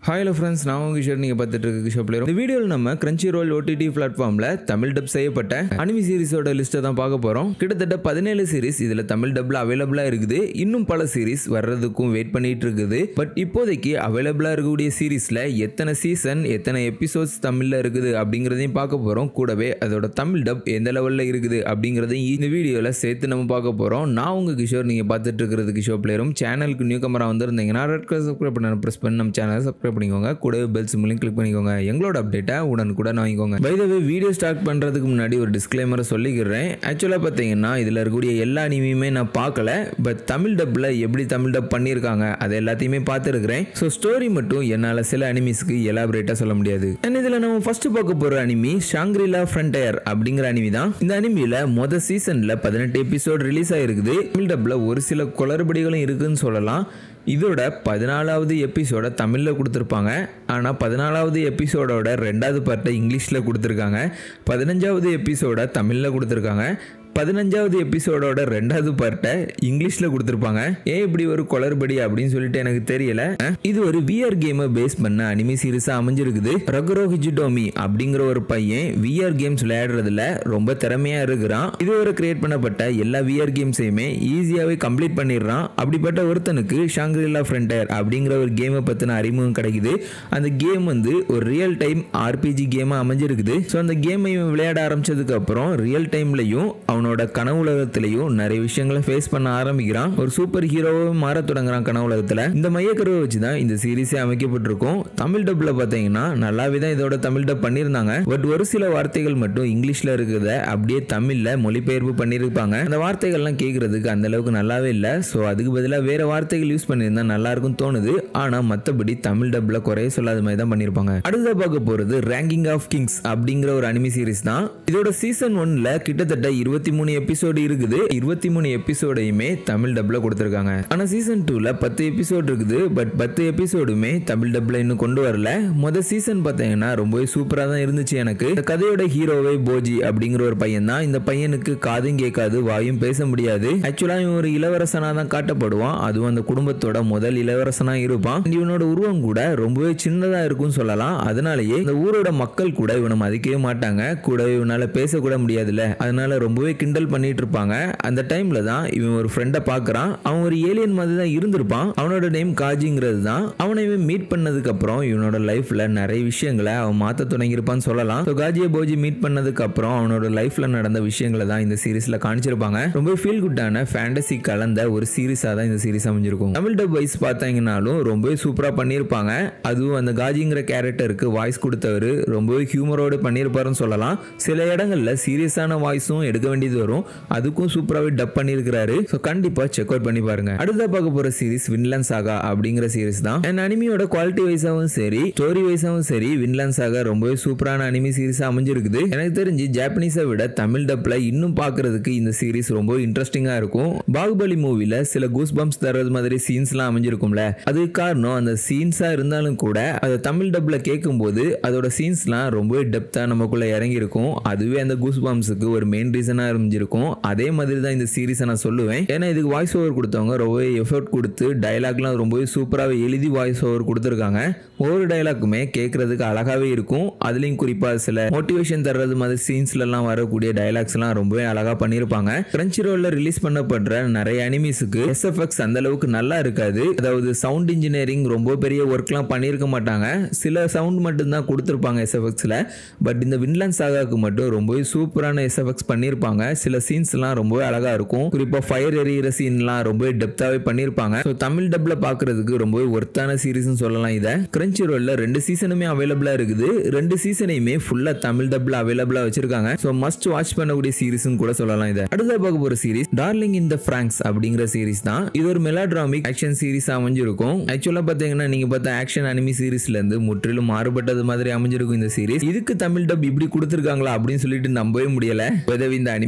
hi hello friends நான் உங்கள் கிஷோர் நீங்கள் பார்த்துட்டு இருக்க கிஷோர் பிளேயர் இந்த வீடியோவில் நம்ம கிரன்ச்சி ரோல் ஓடிடி பிளாட்ஃபார்மில் தமிழ் டப் செய்யப்பட்ட அனிமி சீரிஸோட லிஸ்ட்டை தான் பார்க்க போகிறோம் கிட்டத்தட்ட பதினேழு சீரிஸ் இதில் தமிழ் டப்பில் அவைலபிளாக இருக்குது இன்னும் பல சீரிஸ் வர்றதுக்கும் வெயிட் பண்ணிட்டு இருக்குது பட் இப்போதைக்கு அவைலபிளாக இருக்கக்கூடிய சீரிஸில் எத்தனை சீசன் எத்தனை எபிசோட்ஸ் தமிழில் இருக்குது அப்படிங்கிறதையும் பார்க்க போகிறோம் கூடவே அதோட தமிழ் டப் எந்த லெவலில் இருக்குது அப்படிங்கிறதையும் இந்த வீடியோவில் சேர்த்து நம்ம பார்க்க போகிறோம் நான் உங்கள் கிஷோர் நீங்கள் பார்த்துட்டு இருக்கிறது கிஷோர் பிளேயரும் சேனலுக்கு நியூ கமரா வந்திருந்தீங்கன்னா ரெட் கலர் சப்ஸ்கிரைப் பண்ண ப்ரெஸ் பண்ணி நம்ம சேனலை சப்ஸ்கிரைப் பண்ணிக்கோங்க கூடவே பெல் சிம்லையும் கிளிக் பண்ணிக்கோங்க எங்களோட அப்டேட்டை உடனுக்குடன் வாங்கிக்கோங்க பைதவே வீடியோ ஸ்டார்ட் பண்ணுறதுக்கு முன்னாடி ஒரு டிஸ்க்ளைமரை சொல்லிக்கிறேன் ஆக்சுவலாக பார்த்தீங்கன்னா இதில் இருக்கக்கூடிய எல்லா அனிமையுமே நான் பார்க்கல பட் தமிழ் டப்பில் எப்படி தமிழ் டப் பண்ணியிருக்காங்க அது எல்லாத்தையுமே பார்த்துருக்கிறேன் ஸோ ஸ்டோரி மட்டும் என்னால் சில அனிமிஸ்க்கு எலாபரேட்டாக சொல்ல முடியாது அண்ட் இதில் நம்ம ஃபர்ஸ்ட் பார்க்க போகிற அனிமி ஷாங்க்ரிலா ஃப்ரண்டயர் அப்படிங்கிற அனிமி தான் இந்த அனிமியில் மொதல் சீசனில் பதினெட்டு எபிசோட் ரிலீஸ் ஆகிருக்குது தமிழ் டப்பில் ஒரு சில குளறுபடிகளும் இருக்குன்னு சொல்லலாம் இதோட பதினாலாவது எபிசோட தமிழில் கொடுத்துருப்பாங்க ஆனால் பதினாலாவது எபிசோடோட ரெண்டாவது பார்ட்டை இங்கிலீஷில் கொடுத்துருக்காங்க பதினஞ்சாவது எபிசோட தமிழில் கொடுத்துருக்காங்க பதினஞ்சாவது எபிசோடோட ரெண்டாவது பார்ட்டை இங்கிலீஷில் கொடுத்துருப்பாங்க ஏன் இப்படி ஒரு குளறுபடி அப்படின்னு சொல்லிட்டு எனக்கு தெரியல இது ஒரு விஆர் கேமை பேஸ் பண்ண அனிமி சீரிஸாக அமைஞ்சிருக்குது ரகுரோ ஹிஜிடோமி அப்படிங்கிற ஒரு பையன் விஆர் கேம்ஸ் விளையாடுறதுல ரொம்ப திறமையா இருக்கிறான் இது ஒரு கிரியேட் பண்ணப்பட்ட எல்லா விஆர் கேம்ஸையுமே ஈஸியாகவே கம்ப்ளீட் பண்ணிடுறான் அப்படிப்பட்ட ஒருத்தனுக்கு ஷாங்கிரிலா ஃப்ரண்டர் அப்படிங்கிற ஒரு கேமை பற்றின அறிமுகம் கிடைக்குது அந்த கேம் வந்து ஒரு ரியல் டைம் ஆர்பிஜி கேமாக அமைஞ்சிருக்குது ஸோ அந்த கேமை இவன் விளையாட ஆரம்பிச்சதுக்கு அப்புறம் ரியல் டைம்லையும் அவனோட கனவுலகத்திலையும் நிறைய விஷயங்களை ஃபேஸ் பண்ண ஆரம்பிக்கிறான் ஒரு சூப்பர் ஹீரோவை மாற தொடங்குறான் கனவுலகத்தில் இந்த மையக்கருவை வச்சு தான் இந்த சீரிஸே அமைக்கப்பட்டிருக்கும் தமிழ் டப்பில் பார்த்தீங்கன்னா நல்லாவே தான் இதோட தமிழ் டப் பண்ணியிருந்தாங்க பட் ஒரு சில வார்த்தைகள் மட்டும் இங்கிலீஷில் இருக்கிறத அப்படியே தமிழில் மொழிபெயர்ப்பு பண்ணியிருப்பாங்க அந்த வார்த்தைகள்லாம் கேட்குறதுக்கு அந்த அளவுக்கு நல்லாவே இல்லை ஸோ அதுக்கு பதிலாக வேற வார்த்தைகள் யூஸ் பண்ணியிருந்தா நல்லா இருக்கும்னு தோணுது ஆனால் மற்றபடி தமிழ் டப்பில் குறைய சொல்லாத மாதிரி தான் பண்ணியிருப்பாங்க அடுத்ததாக பார்க்க போகிறது ரேங்கிங் ஆஃப் கிங்ஸ் அப்படிங்கிற ஒரு அனிமி சீரிஸ் தான் இதோட சீசன் ஒன்ல கிட்டத்தட்ட இருபத்தி மூணு எபிசோடு இருக்குது இருபத்தி மூணு எபிசோடையுமே தமிழ் டப்ல கொடுத்துருக்காங்க ஆனா சீசன் டூல பத்து எபிசோடு இருக்குது பட் பத்து எபிசோடுமே தமிழ் டப்ல இன்னும் கொண்டு வரல முத சீசன் பார்த்தீங்கன்னா ரொம்பவே சூப்பரா தான் இருந்துச்சு எனக்கு இந்த கதையோட ஹீரோவே போஜி அப்படிங்கிற ஒரு பையன் தான் இந்த பையனுக்கு காதும் கேட்காது வாயும் பேச முடியாது ஆக்சுவலா இவன் ஒரு இளவரசனா தான் காட்டப்படுவான் அதுவும் அந்த குடும்பத்தோட முதல் இளவரசனா இருப்பான் And இவனோட உருவம் கூட ரொம்பவே சின்னதா இருக்கும்னு சொல்லலாம் அதனாலேயே இந்த ஊரோட மக்கள் கூட இவனை மதிக்கவே மாட்டாங்க கூட இவனால பேசக்கூட முடியாதுல்ல அதனால ரொம்பவே கிண்டல் பண்ணிட்டு இருப்பாங்க அந்த டைம்ல தான் இவன் ஒரு ஃப்ரெண்டை பார்க்கறான் அவன் ஒரு ஏலியன் மாதிரி தான் இருந்திருப்பான் அவனோட நேம் காஜிங்கிறது தான் அவனை இவன் மீட் பண்ணதுக்கு அப்புறம் இவனோட லைஃப்ல நிறைய விஷயங்களை அவன் மாத்த தொடங்கியிருப்பான்னு சொல்லலாம் ஸோ காஜியை போஜி மீட் பண்ணதுக்கு அப்புறம் அவனோட லைஃப்ல நடந்த விஷயங்களை தான் இந்த சீரிஸ்ல காமிச்சிருப்பாங்க ரொம்ப ஃபீல் குட்டான ஃபேண்டசி கலந்த ஒரு சீரிஸா தான் இந்த சீரிஸ் அமைஞ்சிருக்கும் தமிழ் டப் வைஸ் பார்த்தீங்கன்னாலும் ரொம்பவே சூப்பரா பண்ணியிருப்பாங்க அதுவும் அந்த காஜிங்கிற கேரக்டருக்கு வாய்ஸ் கொடுத்தவர் ரொம்பவே ஹியூமரோடு பண்ணியிருப்பாருன்னு சொல்லலாம் சில இடங்கள்ல சீரியஸான வாய்ஸும் எடுக்க வேண்டியது வரும் அதுக்கும் சூப்பராகவே டப் பண்ணியிருக்கிறாரு ஸோ கண்டிப்பாக செக் அவுட் பண்ணி பாருங்க அடுத்த பார்க்க போகிற சீரிஸ் வின்லாண்ட் சாகா அப்படிங்கிற சீரிஸ் தான் அண்ட் அனிமியோட குவாலிட்டி வைஸாகவும் சரி ஸ்டோரி வைஸாகவும் சரி வின்லாண்ட் சாகா ரொம்பவே சூப்பரான அனிமி சீரிஸ் அமைஞ்சிருக்குது எனக்கு தெரிஞ்சு ஜாப்பனீஸை விட தமிழ் டப்பில் இன்னும் பார்க்கறதுக்கு இந்த சீரிஸ் ரொம்ப இன்ட்ரெஸ்டிங்காக இருக்கும் பாகுபலி மூவில சில கூஸ் பம்ப்ஸ் தர்றது மாதிரி சீன்ஸ்லாம் அமைஞ்சிருக்கும்ல அதுக்கு காரணம் அந்த சீன்ஸாக இருந்தாலும் கூட அதை தமிழ் டப்பில் கேட்கும்போது அதோட சீன்ஸ்லாம் ரொம்பவே டெப்த்தாக நமக்குள்ள இறங்கியிருக்கும் அதுவே அந்த கூஸ் பம்ப்ஸுக்கு ஒரு மெயின் ரீசனாக இருந்திருக்கும் அதே மாதிரி தான் இந்த சீரிஸை நான் சொல்லுவேன் ஏன்னா இதுக்கு வாய்ஸ் ஓவர் கொடுத்தவங்க ரொம்பவே எஃபர்ட் கொடுத்து டைலாக்லாம் ரொம்பவே சூப்பராகவே எழுதி வாய்ஸ் ஓவர் கொடுத்துருக்காங்க ஒவ்வொரு டைலாக்குமே கேட்கறதுக்கு அழகாவே இருக்கும் அதுலேயும் குறிப்பாக சில மோட்டிவேஷன் தர்றது மாதிரி சீன்ஸ்லலாம் வரக்கூடிய டைலாக்ஸ்லாம் ரொம்பவே அழகாக பண்ணியிருப்பாங்க கிரன்ச்சி ரோலில் ரிலீஸ் பண்ணப்படுற நிறைய அனிமீஸுக்கு எஸ்எஃப்எக்ஸ் அந்த அளவுக்கு நல்லா இருக்காது அதாவது சவுண்ட் இன்ஜினியரிங் ரொம்ப பெரிய ஒர்க்லாம் பண்ணியிருக்க மாட்டாங்க சில சவுண்ட் மட்டும்தான் கொடுத்துருப்பாங்க எஸ்எஃப்எக்ஸில் பட் இந்த வின்லாண்ட் சாகாவுக்கு மட்டும் ரொம்பவே சூப்பரான எஸ்எஃப்எக்ஸ் பண்ணியிருப்பாங்க சில சீன்ஸ்லாம் ரொம்பவே அழகா இருக்கும் குறிப்பாக ஃபயர் எரியிற சீன்லாம் ரொம்பவே டெப்த்தாவே பண்ணியிருப்பாங்க ஸோ தமிழ் டப்ல பார்க்கறதுக்கு ரொம்பவே ஒர்த்தான சீரிஸ்னு சொல்லலாம் இதை கிரன்ச்சி ரோல்ல ரெண்டு சீசனுமே அவைலபிளா இருக்குது ரெண்டு சீசனையுமே ஃபுல்லா தமிழ் டப்ல அவைலபிளா வச்சிருக்காங்க ஸோ மஸ்ட் வாட்ச் பண்ணக்கூடிய சீரிஸ்னு கூட சொல்லலாம் இதை அடுத்த பார்க்க போற series darling in the Franxx அப்படிங்கிற சீரிஸ் தான் இது ஒரு மெலாட்ராமிக் ஆக்ஷன் சீரிஸ் அமைஞ்சிருக்கும் ஆக்சுவலா பாத்தீங்கன்னா நீங்க பார்த்த ஆக்ஷன் அனிமி சீரிஸ்ல இருந்து முற்றிலும் மாறுபட்டது மாதிரி அமைஞ்சிருக்கும் இந்த சீரிஸ் இதுக்கு தமிழ் டப் இப்படி கொடுத்துருக்காங்களா அப்படின்னு சொல்லிட்டு நம்பவே முடியல உதவி இந்த அனிமி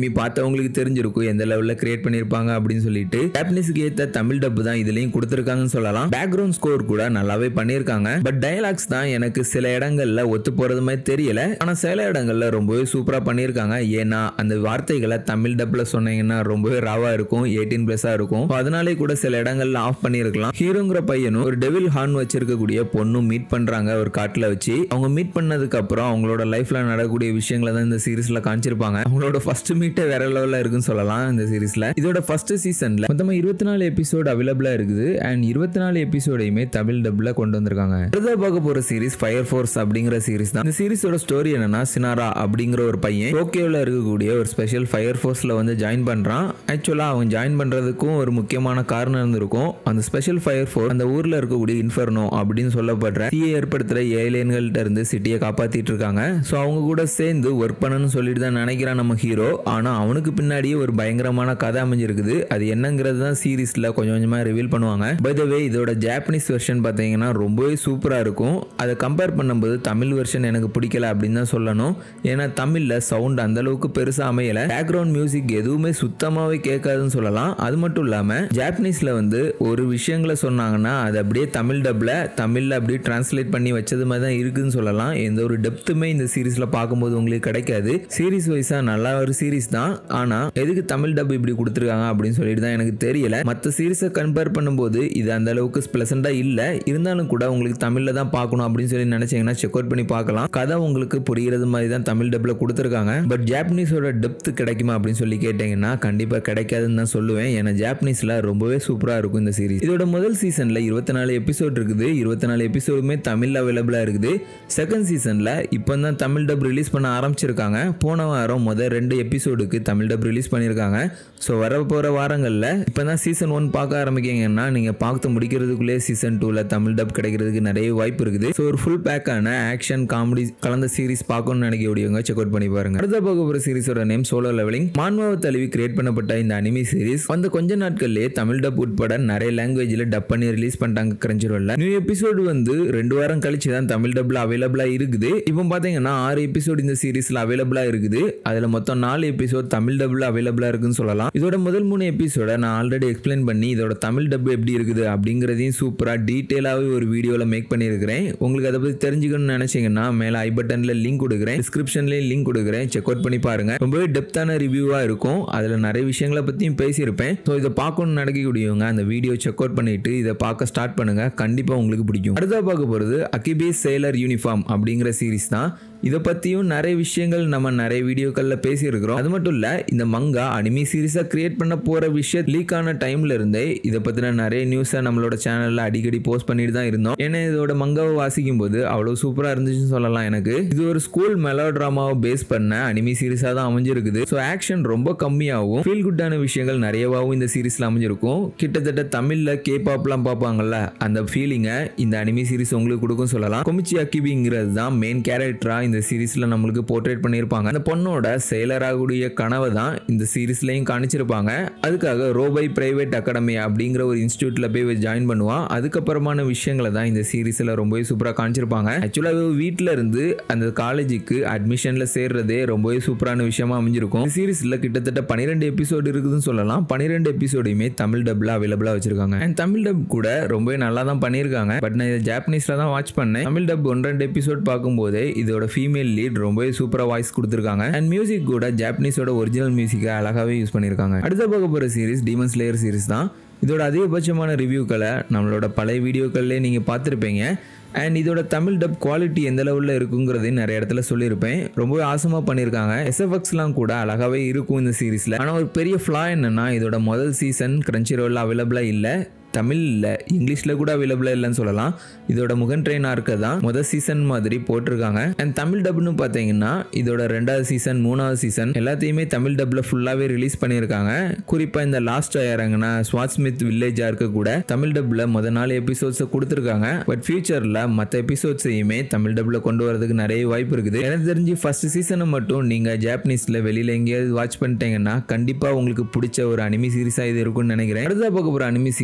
அனிமி பார்த்தவங்களுக்கு தெரிஞ்சிருக்கும் எந்த லெவல்ல கிரியேட் பண்ணிருப்பாங்க அப்படின்னு சொல்லிட்டு ஜாப்பனீஸ்க்கு ஏத்த தமிழ் டப் தான் இதுலயும் கொடுத்துருக்காங்கன்னு சொல்லலாம் பேக்ரவுண்ட் ஸ்கோர் கூட நல்லாவே பண்ணியிருக்காங்க பட் டயலாக்ஸ் தான் எனக்கு சில இடங்கள்ல ஒத்து போறது மாதிரி தெரியல ஆனா சில இடங்கள்ல ரொம்பவே சூப்பரா பண்ணியிருக்காங்க ஏன்னா அந்த வார்த்தைகளை தமிழ் டப்ல சொன்னீங்கன்னா ரொம்பவே ராவா இருக்கும் எயிட்டீன் பிளஸா இருக்கும் So அதனாலே கூட சில இடங்கள்ல ஆஃப் பண்ணியிருக்கலாம் ஹீரோங்கிற பையனும் ஒரு டெவில் ஹார்ன் வச்சிருக்கக்கூடிய பொண்ணும் மீட் பண்றாங்க ஒரு காட்டுல வச்சு அவங்க மீட் பண்ணதுக்கு அப்புறம் அவங்களோட லைஃப்ல நடக்கக்கூடிய விஷயங்களை தான் இந்த சீரிஸ்ல காமிச்சிருப்பாங்க அவங்களோட ஃபர்ஸ்ட் மீட்டே வேற லெவல்ல இருக்குன்னு சொல்லலாம் இந்த சீரிஸ்ல இதோட ஃபர்ஸ்ட் சீசன்ல மொத்தமா இருபத்தி நாலு எபிசோட் அவைலபிளா இருக்குது அண்ட் இருபத்தி நாலு எபிசோடையுமே தமிழ் டப்ல கொண்டு வந்திருக்காங்க அடுத்தா பார்க்க போற சீரிஸ் ஃபயர் ஃபோர்ஸ் அப்படிங்கிற சீரிஸ் தான் இந்த சீரிஸோட ஸ்டோரி என்னன்னா சினாரா அப்படிங்கிற ஒரு பையன் டோக்கியோவில் இருக்கக்கூடிய ஒரு ஸ்பெஷல் ஃபயர் ஃபோர்ஸ்ல வந்து ஜாயின் பண்றான் ஆக்சுவலா அவன் ஜாயின் பண்றதுக்கும் ஒரு முக்கியமான காரணம் இருந்திருக்கும் அந்த ஸ்பெஷல் ஃபயர் ஃபோர்ஸ் அந்த ஊர்ல இருக்கக்கூடிய இன்ஃபர்னோ அப்படின்னு சொல்லப்படுற தீயை ஏற்படுத்துற ஏலியன்கள்ட்ட இருந்து சிட்டியை காப்பாத்திட்டு இருக்காங்க ஸோ அவங்க கூட சேர்ந்து ஒர்க் பண்ணணும்னு சொல்லிட்டு தான் நினைக்கிறான் நம்ம ஹீரோ ஆனா அவனுக்கு பின்னாடியே ஒரு பயங்கரமான கதை அமைஞ்சிருக்குது அது என்னங்கிறது தான் சீரீஸ்ல கொஞ்சம் கொஞ்சமா ரிவீல் பண்ணுவாங்க பை த வே இதோட ஜாப்பனீஸ் வெர்ஷன் பார்த்தீங்கன்னா ரொம்பவே சூப்பரா இருக்கும் அதை கம்பேர் பண்ணும்போது தமிழ் வெர்ஷன் எனக்கு பிடிக்கல அப்படின்னு தான் சொல்லணும் ஏன்னா தமிழ்ல சவுண்ட் அந்த அளவுக்கு பெருசா அமையல பேக்ரவுண்ட் மியூசிக் எதுவுமே சுத்தமாவே கேட்காதுன்னு சொல்லலாம் அது மட்டும் இல்லாம ஜாப்பனீஸ்ல வந்து ஒரு விஷயங்களை சொன்னாங்கன்னா அது அப்படியே தமிழ் டப்ல தமிழ்ல அப்படியே டிரான்ஸ்லேட் பண்ணி வச்சது மாதிரி தான் இருக்குன்னு சொல்லலாம் எந்த ஒரு டெப்த்துமே இந்த சீரீஸ்ல பார்க்கும்போது உங்களுக்கு கிடைக்காது சீரீஸ் வைஸா நல்லா ஒரு சீரீஸ் தான் ஆனா எதுக்கு தமிழ் டப் இப்படி கொடுத்துருக்காங்க அப்படின்னு சொல்லிட்டு தான் எனக்கு தெரியல மற்ற சீரீஸை கம்பேர் பண்ணும்போது இது அந்த அளவுக்கு பிளசண்டா இல்ல இருந்தாலும் கூட உங்களுக்கு தமிழ்ல தான் பார்க்கணும் அப்படின்னு சொல்லி நினைச்சீங்கன்னா செக் அவுட் பண்ணி பார்க்கலாம் கதை உங்களுக்கு புரிகிறது மாதிரி தான் தமிழ் டப்ல கொடுத்துருக்காங்க பட் ஜாப்பனீஸோட டெப்த் கிடைக்குமா அப்படின்னு சொல்லி கேட்டீங்கன்னா கண்டிப்பா கிடைக்காதுன்னு தான் சொல்லுவேன் ஏன்னா ஜாப்பனீஸ்ல ரொம்பவே சூப்பரா இருக்கும் இந்த சீரிஸ் இதோட முதல் சீசன்ல இருபத்தி நாலு எபிசோட் இருக்குது இருபத்தி நாலு எபிசோடுமே தமிழ்ல அவைலபிளா இருக்குது செகண்ட் சீசன்ல இப்போ தான் தமிழ் டப் ரிலீஸ் பண்ண ஆரம்பிச்சிருக்காங்க போன வாரம் முதல் ரெண்டு எபிசோடுக்கு தமிழ் டப் ரிலீஸ் பண்ணியிருக்காங்க ஸோ வர போகிற வாரங்களில் இப்போ தான் சீசன் ஒன் பார்க்க ஆரம்பிக்கீங்கன்னா நீங்கள் பார்த்து முடிக்கிறதுக்குள்ளே சீசன் டூவில் தமிழ் டப் கிடைக்கிறதுக்கு நிறைய வாய்ப்பு இருக்குது ஸோ ஒரு ஃபுல் பேக்கான ஆக்ஷன் காமெடி கலந்த சீரிஸ் பார்க்கணும்னு நினைக்கக்கூடியவங்க செக் அவுட் பண்ணி பாருங்க அடுத்த பார்க்க போகிற சீரிஸோட நேம் சோலோ லெவலிங் மான்மாவ தழுவி கிரியேட் பண்ணப்பட்ட இந்த அனிமி சீரிஸ் வந்த கொஞ்ச நாட்கள்லேயே தமிழ் டப் உட்பட நிறைய லாங்குவேஜில் டப் பண்ணி ரிலீஸ் பண்ணிட்டாங்க கிரஞ்சிரோல்ல நியூ எபிசோடு வந்து ரெண்டு வாரம் கழிச்சு தான் தமிழ் டப்ல அவைலபிளாக இருக்குது இப்போ பார்த்தீங்கன்னா ஆறு எபிசோட் இந்த சீரிஸில் அவைலபிளாக இருக்குது அதில் மொத்தம் நாலு எபிசோட் தமிழ் டப்ல அவைலபிளாக இருக்குன்னு சொல்லலாம் இதோட முதல் மூணு எபிசோட நான் ஆல்ரெடி எக்ஸ்பிளைன் பண்ணி இதோட தமிழ் டப் எப்படி இருக்குது அப்படிங்கிறதையும் சூப்பராக டீட்டெயிலாகவே ஒரு வீடியோவில் மேக் பண்ணியிருக்கிறேன் உங்களுக்கு அதை பற்றி தெரிஞ்சுக்கணும்னு நினைச்சீங்கன்னா மேலே ஐ பட்டனில் லிங்க் கொடுக்குறேன் டிஸ்கிரிப்ஷன்லேயும் லிங்க் கொடுக்குறேன் செக் அவுட் பண்ணி பாருங்க ரொம்பவே டெப்த்தான ரிவ்யூவாக இருக்கும் அதில் நிறைய விஷயங்களை பற்றியும் பேசியிருப்பேன் ஸோ இதை பார்க்கணும்னு நினைக்கக்கூடியவங்க அந்த வீடியோ செக் அவுட் பண்ணிட்டு இதை பார்க்க ஸ்டார்ட் பண்ணுங்க கண்டிப்பாக உங்களுக்கு பிடிக்கும் அடுத்தா பார்க்க போகிறது அகிபே சேலர் யூனிஃபார்ம் அப்படிங்கிற சீரிஸ் தான் இதை பற்றியும் நிறைய விஷயங்கள் நம்ம நிறைய வீடியோக்களில் பேசியிருக்கிறோம் அது மட்டும் இல்லை இந்த மங்கா அனிமி சீரிஸாக கிரியேட் பண்ண போகிற விஷயம் லீக் ஆன டைம்ல இருந்தே இதை பற்றின நிறைய நியூஸை நம்மளோட சேனலில் அடிக்கடி போஸ்ட் பண்ணிட்டு தான் இருந்தோம் ஏன்னா இதோட மங்காவை வாசிக்கும் போது அவ்வளோ சூப்பராக இருந்துச்சுன்னு சொல்லலாம் எனக்கு இது ஒரு ஸ்கூல் மெலோ ட்ராமாவை பேஸ் பண்ண அனிமி சீரிஸாக தான் அமைஞ்சிருக்குது ஸோ ஆக்ஷன் ரொம்ப கம்மியாகவும் ஃபீல் குட்டான விஷயங்கள் நிறையவாகவும் இந்த சீரிஸில் அமைஞ்சிருக்கும் கிட்டத்தட்ட தமிழில் கே பாப்லாம் பார்ப்பாங்கல்ல அந்த ஃபீலிங்கை இந்த அனிமி சீரிஸ் உங்களுக்கு கொடுக்கும் சொல்லலாம் கொமிச்சி அக்கிபிங்கிறது தான் மெயின் கேரக்டரா இந்த சீரிஸ்ல நம்மளுக்கு போர்ட்ரேட் பண்ணியிருப்பாங்க அந்த பொண்ணோட செயலர் ஆகக்கூடிய கனவை தான் இந்த சீரிஸ்லயும் காணிச்சிருப்பாங்க அதுக்காக ரோபை பிரைவேட் அகாடமி அப்படிங்கிற ஒரு இன்ஸ்டியூட்ல போய் ஜாயின் பண்ணுவான் அதுக்கப்புறமான விஷயங்களை தான் இந்த சீரிஸ்ல ரொம்பவே சூப்பரா காணிச்சிருப்பாங்க ஆக்சுவலாக வீட்டில இருந்து அந்த காலேஜுக்கு அட்மிஷன்ல சேர்றதே ரொம்பவே சூப்பரான விஷயமா அமைஞ்சிருக்கும் இந்த சீரிஸ்ல கிட்டத்தட்ட பன்னிரெண்டு எபிசோடு இருக்குதுன்னு சொல்லலாம் பன்னிரெண்டு எபிசோடையுமே தமிழ் டப்ல அவைலபிளா வச்சிருக்காங்க அண்ட் தமிழ் டப் கூட ரொம்பவே நல்லா தான் பண்ணியிருக்காங்க பட் நான் இதை ஜாப்பனீஸ்ல தான் வாட்ச் பண்ணேன் தமிழ் டப் ஒன்று ரெண்டு எபிசோட் பார்க்கும்போதே இதோட ஃபீமேல் லீட் ரொம்பவே சூப்பராக வாய்ஸ் கொடுத்துருக்காங்க அண்ட் மியூசிக் கூட ஜாப்பனீஸோட ஒரிஜினல் மியூசிக்கை அழகாவே யூஸ் பண்ணியிருக்காங்க அடுத்த பார்க்க போகிற சீரிஸ் டீமன் ஸ்லேயர் சீரிஸ் தான் இதோட அதிகபட்சமான ரிவ்யூக்களை நம்மளோட பழைய வீடியோக்கள்லேயே நீங்கள் பார்த்துருப்பீங்க அண்ட் இதோட தமிழ் டப் குவாலிட்டி எந்த லெவலில் இருக்குங்கிறதையும் நிறைய இடத்துல சொல்லியிருப்பேன் ரொம்பவே ஆசமாக பண்ணியிருக்காங்க எஸ்எஃப்எக்ஸ்லாம் கூட அழகாகவே இருக்கும் இந்த சீரிஸில் ஆனால் ஒரு பெரிய ஃப்ளா என்னன்னா இதோட முதல் சீசன் கிரன்ச்சி ரோலில் அவைலபிளாக இல்லை தமிழ் இல்லை இங்கிலீஷில் கூட அவைலபிளாக இல்லைன்னு சொல்லலாம் இதோட முகன் ட்ரெயின் ஆர்க்க தான் முதல் சீசன் மாதிரி போட்டிருக்காங்க அண்ட் தமிழ் டப்னு பார்த்தீங்கன்னா இதோட ரெண்டாவது சீசன் மூணாவது சீசன் எல்லாத்தையுமே தமிழ் டப்பில் ஃபுல்லாகவே ரிலீஸ் பண்ணியிருக்காங்க குறிப்பாக இந்த லாஸ்ட் இறங்கின ஸ்வாட் ஸ்மித் வில்லேஜாக இருக்க கூட தமிழ் டப்பில் முத நாலு எபிசோட்ஸை கொடுத்துருக்காங்க பட் ஃபியூச்சரில் மற்ற எபிசோட்ஸையுமே தமிழ் டப்பில் கொண்டு வரதுக்கு நிறைய வாய்ப்பு இருக்குது எனக்கு தெரிஞ்சு ஃபர்ஸ்ட் சீசனை மட்டும் நீங்கள் ஜாப்பனீஸில் வெளியில் எங்கேயாவது வாட்ச் பண்ணிட்டீங்கன்னா கண்டிப்பாக உங்களுக்கு பிடிச்ச ஒரு அனிமி சீரிஸாக இது இருக்கும்னு நினைக்கிறேன் அடுத்த பார்க்க போகிற anime series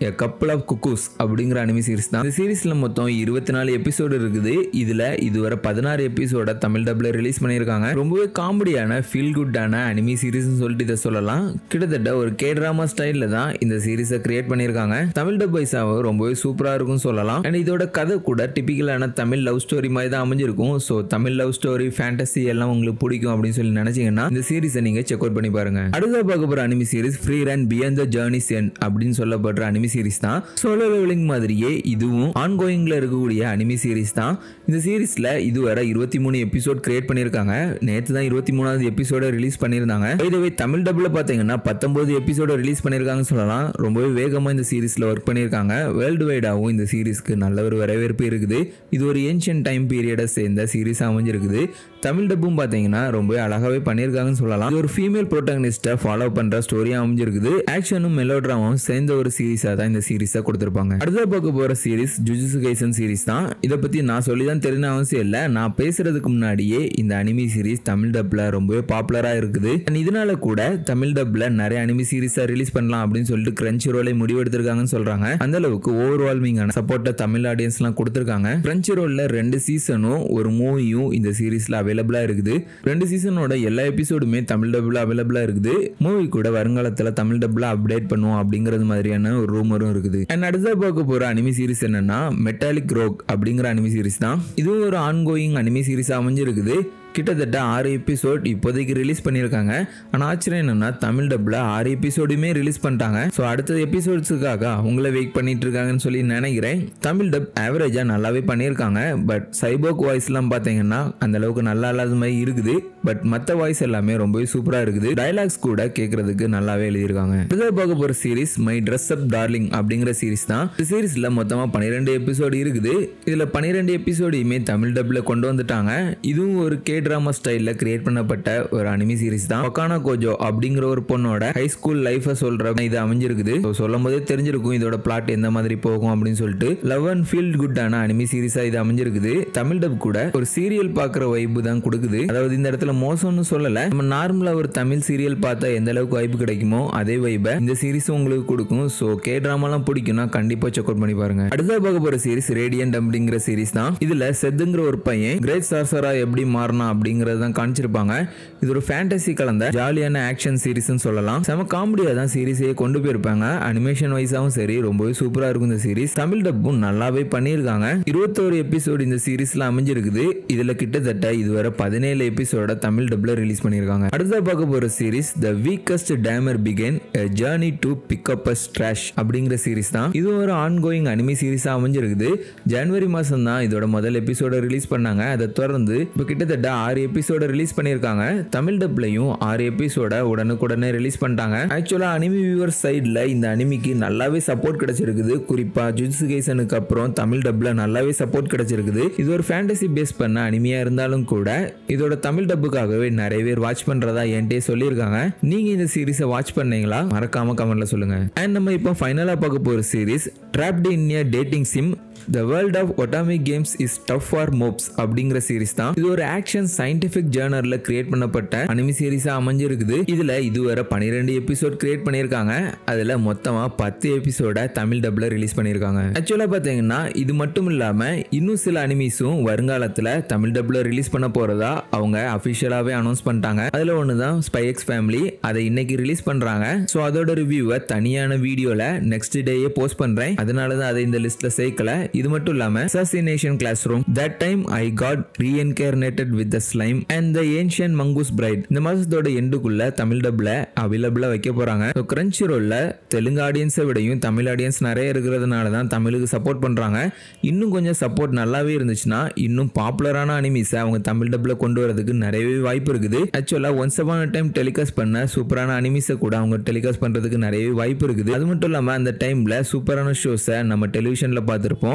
a couple of cuckoos அப்படிங்கிற அனிமி சீரிஸ் தான் இந்த சீரிஸ்ல மொத்தம் இருபத்தி நாலு எபிசோடு இருக்குது இதுல இதுவரை பதினாறு எபிசோட தமிழ் டப்ல ரிலீஸ் பண்ணியிருக்காங்க ரொம்பவே காமெடியான ஃபீல் குட்டான அனிமி சீரிஸ் சொல்லிட்டு இதை சொல்லலாம் கிட்டத்தட்ட ஒரு கே டிராமா ஸ்டைல்ல தான் இந்த சீரிஸை கிரியேட் பண்ணியிருக்காங்க தமிழ் டப் வைஸாவும் ரொம்பவே சூப்பரா இருக்கும்னு சொல்லலாம் அண்ட் இதோட கதை கூட டிபிக்கலான தமிழ் லவ் ஸ்டோரி மாதிரி தான் அமைஞ்சிருக்கும் so Tamil love story fantasy எல்லாம் உங்களுக்கு பிடிக்கும் அப்படின்னு சொல்லி நினைச்சீங்கன்னா இந்த சீரிஸை நீங்க செக் அவுட் பண்ணி பாருங்க அடுத்த பார்க்க போற anime series Frieren beyond the journey's சென் அப்படின்னு சொல்லப்படுற அனிமி சீரிஸ் தான் சோலோ லெவலிங் மாதிரியே இதுவும் ஆன்கோயிங்ல இருக்கக்கூடிய அனிமி சீரிஸ் தான் இந்த சீரிஸ்ல இதுவரை இருபத்தி மூணு எபிசோட் கிரியேட் பண்ணியிருக்காங்க நேற்று தான் இருபத்தி மூணாவது எபிசோட ரிலீஸ் பண்ணியிருந்தாங்க இதுவே தமிழ் டபுள் பார்த்தீங்கன்னா பத்தொன்பது எபிசோட ரிலீஸ் பண்ணியிருக்காங்கன்னு சொல்லலாம் ரொம்பவே வேகமாக இந்த சீரிஸ்ல ஒர்க் பண்ணியிருக்காங்க வேர்ல்டு வைடாகவும் இந்த சீரிஸ்க்கு நல்ல ஒரு வரவேற்பு இருக்குது இது ஒரு ஏன்ஷியன் டைம் பீரியடை சேர்ந்த சீரிஸ் அமைஞ்சிருக்குது தமிழ் டப்பும் பார்த்தீங்கன்னா ரொம்பவே அழகாவே பண்ணியிருக்காங்கன்னு சொல்லலாம் இது ஒரு ஃபீமேல் ப்ரோட்டகனிஸ்ட்டை ஃபாலோ பண்ற ஸ்டோரியா அமைஞ்சிருக்குது ஆக்ஷனும் மெலோட்ராமாவும் சேர்ந்த ஒரு சீரிஸா தான் இந்த சீரிஸை கொடுத்திருப்பாங்க அடுத்த பார்க்க போற சீரிஸ் ஜுஜுசு கைசன் சீரிஸ் தான் இதை பத்தி நான் சொல்லி தான் தெரிஞ்ச அவசியம் இல்லை நான் பேசுறதுக்கு முன்னாடியே இந்த அனிமி சீரிஸ் தமிழ் டப்ல ரொம்பவே பாப்புலரா இருக்குது And இதனால கூட தமிழ் டப்ல நிறைய அனிமி சீரிஸா ரிலீஸ் பண்ணலாம் அப்படின்னு சொல்லிட்டு கிரன்ச் ரோலை முடிவெடுத்திருக்காங்கன்னு சொல்றாங்க அந்த அளவுக்கு ஓவர்வால்மிங்கான சப்போர்ட்டை தமிழ் ஆடியன்ஸ் எல்லாம் கொடுத்திருக்காங்க கிரன்ச் ரோல்ல ரெண்டு சீசனும் ஒரு மூவியும் இந்த சீரிஸ்ல அவைலபிளா இருக்குது ரெண்டு சீசனோட எல்லா எபிசோடுமே தமிழ் டப்ல அவைலபிளா இருக்குது மூவி கூட வருங்காலத்துல தமிழ் டப்ல அப்டேட் பண்ணுவோம் அப்படிங்கிறது மாதிரியான ஒரு ரூமரும் இருக்குது அண்ட் அடுத்த பார்க்க போற அனிமி சீரிஸ் என்னன்னா மெட்டாலிக் ரோக் அப்படிங்கிற அனிமி சீரிஸ் தான் இதுவும் ஒரு ஆன்கோயிங் அனிமி சீரிஸ் அமைஞ்சிருக்குது கிட்டத்தட்ட ஆறு எபிசோட் இப்போதைக்கு ரிலீஸ் பண்ணியிருக்காங்க ஆனால் ஆச்சரியம் என்னன்னா தமிழ் டப்பில் ஆறு எபிசோடுமே ரிலீஸ் பண்ணிட்டாங்க ஸோ அடுத்த எபிசோட்ஸுக்காக அவங்கள வெயிட் பண்ணிட்டு இருக்காங்கன்னு சொல்லி நினைக்கிறேன் தமிழ் டப் ஆவரேஜாக நல்லாவே பண்ணியிருக்காங்க பட் சைபோக் வாய்ஸ்லாம் பார்த்தீங்கன்னா அந்த அளவுக்கு நல்லா இல்லாத மாதிரி இருக்குது பட் மற்ற வாய்ஸ் எல்லாமே ரொம்பவே சூப்பராக இருக்குது டைலாக்ஸ் கூட கேட்கறதுக்கு நல்லாவே எழுதியிருக்காங்க அடுத்த பார்க்க போகிற series my dress up darling அப்படிங்கிற சீரிஸ் தான் இந்த சீரிஸில் மொத்தமாக பன்னிரெண்டு எபிசோடு இருக்குது இதில் பன்னிரெண்டு எபிசோடையுமே தமிழ் டப்பில் கொண்டு வந்துட்டாங்க இதுவும் ஒரு கே ட்ராமா ஸ்டைலில் கிரியேட் பண்ணப்பட்ட ஒரு அனிமி சீரிஸ் தான் ஒக்கானா கோஜோ அப்படிங்கிற ஒரு பொண்ணோட ஹை ஸ்கூல் லைஃபை சொல்ற இது அமைஞ்சிருக்குது So, சொல்லும் போதே தெரிஞ்சிருக்கும் இதோட பிளாட் எந்த மாதிரி போகும் அப்படின்னு சொல்லிட்டு லவ் அண்ட் ஃபீல் குட்டான அனிமி சீரிஸா இது அமைஞ்சிருக்குது தமிழ் டப் கூட ஒரு சீரியல் பார்க்குற வைப்பு தான் கொடுக்குது அதாவது இந்த இடத்துல மோசம்னு சொல்லல நம்ம நார்மலா ஒரு தமிழ் சீரியல் பார்த்தா எந்த அளவுக்கு வைப்பு கிடைக்குமோ அதே வைப்பை இந்த சீரிஸும் உங்களுக்கு கொடுக்கும் ஸோ கே ட்ராமாலாம் பிடிக்கும்னா கண்டிப்பா செக் அவுட் பண்ணி பாருங்க அடுத்த பார்க்க போற சீரிஸ் ரேடியன்ட் அப்படிங்கிற சீரிஸ் தான் இதுல செத்துங்கிற ஒரு பையன் கிரேட் சார்சரா எப்படி மாறினா அப்படிங்கறது தான் காமிச்சிருப்பாங்க இது ஒரு ஃபேண்டசி கலந்த ஜாலியான ஆக்ஷன் சீரிஸ்னு சொல்லலாம் செம காமெடியா தான் சீரிஸையே கொண்டு போயிருப்பாங்க அனிமேஷன் வைஸாவும் சரி ரொம்பவே சூப்பரா இருக்கும் இந்த சீரிஸ் தமிழ் டப்பும் நல்லாவே பண்ணியிருக்காங்க இருபத்தோரு எபிசோடு இந்த சீரிஸ்ல அமைஞ்சிருக்குது இதுல கிட்டத்தட்ட இதுவரை பதினேழு எபிசோட தமிழ் டப்ல ரிலீஸ் பண்ணியிருக்காங்க அடுத்த பார்க்க போற series the weakest tamer began journey to pick up as trash அப்படிங்கிற சீரிஸ் தான் இது ஒரு ஆன்கோயிங் அனிமி சீரிஸா அமைஞ்சிருக்குது ஜனவரி மாசம் தான் இதோட முதல் எபிசோட ரிலீஸ் பண்ணாங்க அதை தொடர்ந்து இப்போ கிட்டத்தட்ட ஆறு எபிசோட ரிலீஸ் பண்ணியிருக்காங்க தமிழ் டப்லையும் ஆறு எபிசோட உடனுக்குடனே ரிலீஸ் பண்ணிட்டாங்க ஆக்சுவலா அனிமி வியூவர் சைடில் இந்த அனிமிக்கு நல்லாவே சப்போர்ட் கிடைச்சிருக்குது குறிப்பா ஜுட்சுகேசனுக்கு அப்புறம் தமிழ் டப்ல நல்லாவே சப்போர்ட் கிடைச்சிருக்குது இது ஒரு ஃபேண்டசி பேஸ் பண்ண அனிமையா இருந்தாலும் கூட இதோட தமிழ் டப்புக்காகவே நிறைய பேர் வாட்ச் பண்றதா என்கிட்டயே சொல்லியிருக்காங்க நீங்க இந்த சீரிஸை வாட்ச் பண்ணீங்களா மறக்காம கமெண்ட்ல சொல்லுங்க அண்ட் நம்ம இப்போ ஃபைனலா பார்க்க போற series trapped in dating sim the world of otome games is tough for mobs அப்படிங்கிற சீரிஸ் தான் இது ஒரு ஆக்ஷன் சயின்டிபிக் ஜேர்னர்ல கிரியேட் பண்ணப்பட்ட அனிமி சீரிஸா அமைஞ்சிருக்குது இதுல இதுவரை பன்னிரெண்டு எபிசோட் கிரியேட் பண்ணியிருக்காங்க அதுல மொத்தமா பத்து எபிசோட தமிழ் டப்ல ரிலீஸ் பண்ணியிருக்காங்க ஆக்சுவலா பாத்தீங்கன்னா இது மட்டும் இல்லாம இன்னும் சில அனிமிஸும் வருங்காலத்துல தமிழ் டப்ல ரிலீஸ் பண்ண போறதா அவங்க அபிஷியலாவே அனௌன்ஸ் பண்ணிட்டாங்க அதுல ஒண்ணுதான் ஸ்பைஎக்ஸ் ஃபேமிலி அதை இன்னைக்கு ரிலீஸ் பண்றாங்க ஸோ அதோட ரிவ்யூவை தனியான வீடியோல நெக்ஸ்ட் டேயே போஸ்ட் பண்றேன் அதனால தான் அதை இந்த லிஸ்ட்ல சேர்க்கல இது மட்டும் இல்லாம assassination classroom that time I got reincarnated with the slime and the ancient magus bride இந்த மாசத்தோட எண்டுக்குள்ள தமிழ் டப்ல அவைலபிளா வைக்க போறாங்க ஸோ கிரன்ச்சி ரோல்ல தெலுங்கு ஆடியன்ஸை விடையும் தமிழ் ஆடியன்ஸ் நிறைய இருக்கிறதுனால தான் தமிழுக்கு சப்போர்ட் பண்றாங்க இன்னும் கொஞ்சம் சப்போர்ட் நல்லாவே இருந்துச்சுன்னா இன்னும் பாப்புலரான அனிமிஸை அவங்க தமிழ் டப்ல கொண்டு வரதுக்கு நிறையவே வாய்ப்பு இருக்குது ஆக்சுவலா ஒன்ஸ் அப்பான டைம் டெலிகாஸ்ட் பண்ண சூப்பரான அனிமிஸை கூட அவங்க டெலிகாஸ்ட் பண்றதுக்கு நிறையவே வாய்ப்பு இருக்குது அது மட்டும் இல்லாம அந்த டைம்ல சூப்பரான ஷோஸை நம்ம டெலிவிஷன்ல பார்த்துருப்போம்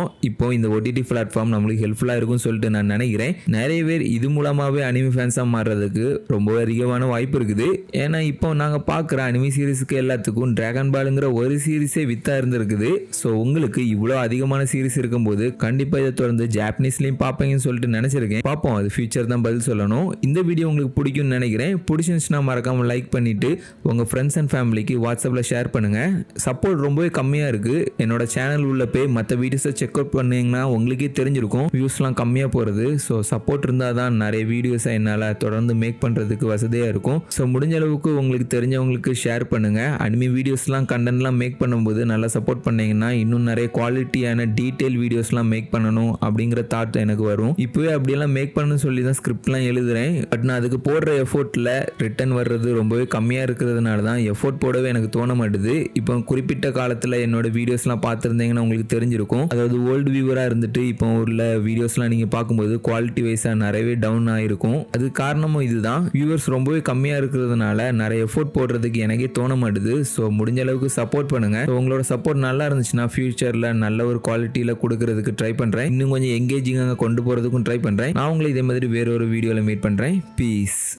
போகிறோம் இப்போ இந்த ஓடிடி பிளாட்ஃபார்ம் நம்மளுக்கு ஹெல்ப்ஃபுல்லாக இருக்கும்னு சொல்லிட்டு நான் நினைக்கிறேன் நிறைய பேர் இது மூலமாகவே அனிமி ஃபேன்ஸாக மாறுறதுக்கு ரொம்ப அதிகமான வாய்ப்பு இருக்குது ஏன்னா இப்போ நாங்கள் பார்க்குற அனிமி சீரிஸுக்கு எல்லாத்துக்கும் டிராகன் பாலுங்கிற ஒரு சீரிஸே வித்தா இருந்திருக்குது ஸோ உங்களுக்கு இவ்வளோ அதிகமான சீரிஸ் இருக்கும்போது கண்டிப்பாக இதை தொடர்ந்து ஜாப்பனீஸ்லையும் பார்ப்பீங்கன்னு சொல்லிட்டு நினச்சிருக்கேன் பார்ப்போம் அது ஃபியூச்சர் தான் பதில் சொல்லணும் இந்த வீடியோ உங்களுக்கு பிடிக்கும்னு நினைக்கிறேன் பிடிச்சிருந்துச்சுன்னா மறக்காமல் லைக் பண்ணிவிட்டு உங்கள் ஃப்ரெண்ட்ஸ் அண்ட் ஃபேமிலிக்கு வாட்ஸ்அப்பில் ஷேர் பண்ணுங்கள் சப்போர்ட் ரொம்பவே கம்மியாக இருக்குது என்னோட சேனல் உள்ள போய் மற்ற வீடியோஸை செக் அவுட் பண்ணிங்கன்னா உங்களுக்கே தெரிஞ்சிருக்கும் வியூஸ்லாம் கம்மியாக போகிறது ஸோ சப்போர்ட் இருந்தால் தான் நிறைய வீடியோஸை என்னால் தொடர்ந்து மேக் பண்ணுறதுக்கு வசதியாக இருக்கும் ஸோ முடிஞ்ச அளவுக்கு உங்களுக்கு தெரிஞ்சவங்களுக்கு ஷேர் பண்ணுங்கள் அனிமி வீடியோஸ்லாம் கண்டென்ட்லாம் மேக் பண்ணும்போது நல்லா சப்போர்ட் பண்ணீங்கன்னா இன்னும் நிறைய குவாலிட்டியான டீட்டெயில் வீடியோஸ்லாம் மேக் பண்ணணும் அப்படிங்கிற தாட் எனக்கு வரும் இப்போவே அப்படியெல்லாம் மேக் பண்ணணும்னு சொல்லி தான் ஸ்கிரிப்ட்லாம் எழுதுறேன் பட் நான் அதுக்கு போடுற எஃபோர்ட்டில் ரிட்டர்ன் வர்றது ரொம்பவே கம்மியாக இருக்கிறதுனால தான் எஃபோர்ட் போடவே எனக்கு தோண மாட்டுது இப்போ குறிப்பிட்ட காலத்தில் என்னோட வீடியோஸ்லாம் பார்த்துருந்தீங்கன்னா உங்களுக்கு தெரிஞ்சிருக்கும் அதாவது ஓல்டு வியூவராக இருந்துட்டு இப்போ உள்ள வீடியோஸ்லாம் நீங்கள் பார்க்கும்போது குவாலிட்டி வைஸாக நிறையவே டவுன் ஆகிருக்கும் அது காரணமும் இதுதான் வியூவர்ஸ் ரொம்பவே கம்மியாக இருக்கிறதுனால நிறைய எஃபோர்ட் போடுறதுக்கு எனக்கே தோண மாட்டுது ஸோ முடிஞ்ச அளவுக்கு சப்போர்ட் பண்ணுங்க So, உங்களோட சப்போர்ட் நல்லா இருந்துச்சுன்னா ஃபியூச்சரில் நல்ல ஒரு குவாலிட்டியில் கொடுக்கறதுக்கு ட்ரை பண்ணுறேன் இன்னும் கொஞ்சம் எங்கேஜிங்காக கொண்டு போகிறதுக்கும் ட்ரை பண்ணுறேன் நான் உங்களை இதே மாதிரி வேற ஒரு வீடியோவில் மீட் பண்ணுறேன் பீஸ்